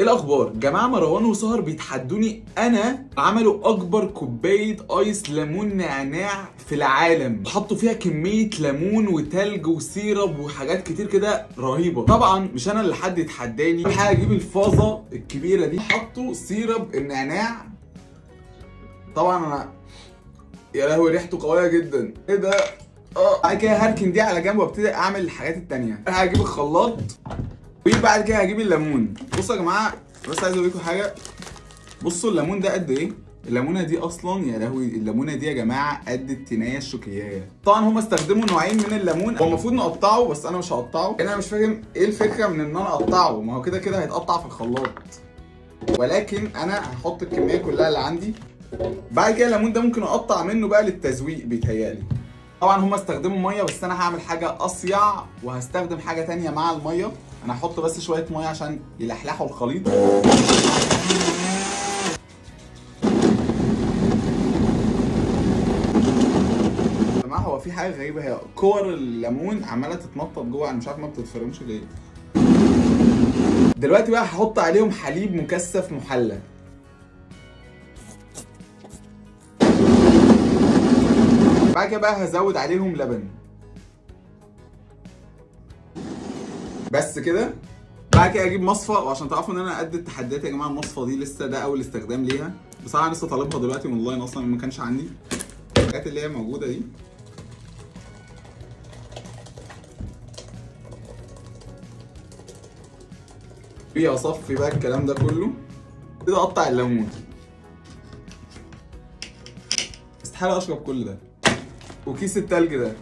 ايه الاخبار جماعه مروان وسهر بيتحدوني انا عملوا اكبر كوبايه ايس ليمون نعناع في العالم حطوا فيها كميه ليمون وتلج وسيرب وحاجات كتير كده رهيبه طبعا مش انا اللي حد يتحداني اول حاجه اجيب الفازه الكبيره دي حطوا سيرب النعناع طبعا انا يا لهوي ريحته قويه جدا ايه ده اه بعد كده هركن دي على جنب وابتدي اعمل الحاجات التانية انا هجيب الخلاط وبعد كده هجيب الليمون بصوا يا جماعه بس عايز اقول لكم حاجه بصوا الليمون ده قد ايه الليمونه دي اصلا يا لهوي الليمونه دي يا جماعه قد التنايه الشوكيايه طبعا هم استخدموا نوعين من الليمون هو المفروض نقطعه بس انا مش هقطعه انا مش فاهم ايه الفكره من ان انا اقطعه ما هو كده كده هيتقطع في الخلاط ولكن انا هحط الكميه كلها اللي عندي بعد كده الليمون ده ممكن اقطع منه بقى للتزويق بيتهيألي طبعا هم استخدموا ميه بس انا هعمل حاجه اصيع وهستخدم حاجه تانية مع الميه انا هحط بس شويه ميه عشان يلحلحوا الخليط يا جماعه هو في حاجه غريبه هي كور الليمون عماله تتنطط جوه انا مش عارف ما بتتفرمش ليه دلوقتي بقى هحط عليهم حليب مكثف محلى بعد كده بقى هزود عليهم لبن بس كده بعد كده اجيب مصفى وعشان تعرفوا ان انا قد التحديات يا جماعه المصفى دي لسه ده اول استخدام ليها بصراحه أنا لسه طالبها دلوقتي من اونلاين اصلا ما كانش عندي الحاجات اللي هي موجوده دي في اصفي بقى الكلام ده كله كده اقطع الليمون استحاله اشرب كل ده وكيس التلج ده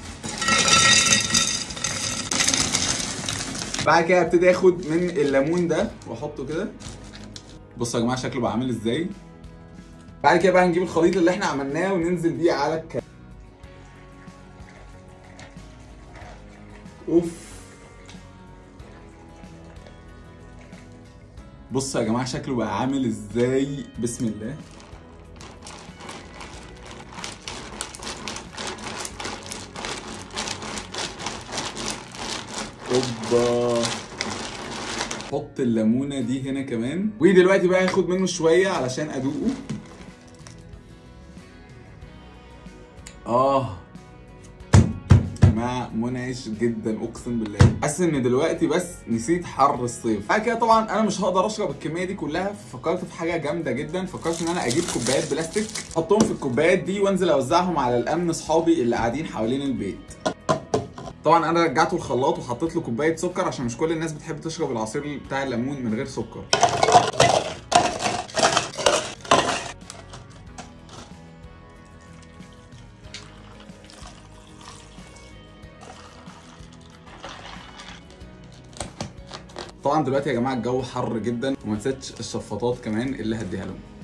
بعد كده ابتدي اخد من الليمون ده واحطه كده بصوا يا جماعه شكله بقى عامل ازاي بعد كده بقى هنجيب الخليط اللي احنا عملناه وننزل بيه على الك اوف بصوا يا جماعه شكله بقى عامل ازاي بسم الله اوبا حط الليمونه دي هنا كمان ودلوقتي بقى هاخد منه شويه علشان ادوقه اه مع منعش جدا اقسم بالله حاسس ان دلوقتي بس نسيت حر الصيف بعد كده طبعا انا مش هقدر اشرب الكميه دي كلها ففكرت في حاجه جامده جدا فكرت ان انا اجيب كوبايات بلاستيك احطهم في الكوبايات دي وانزل اوزعهم على الامن اصحابي اللي قاعدين حوالين البيت طبعا انا رجعته الخلاط وحطيت له كوبايه سكر عشان مش كل الناس بتحب تشرب العصير بتاع الليمون من غير سكر طبعا دلوقتي يا جماعه الجو حر جدا وما نسيتش الشفاطات كمان اللي هديها لهم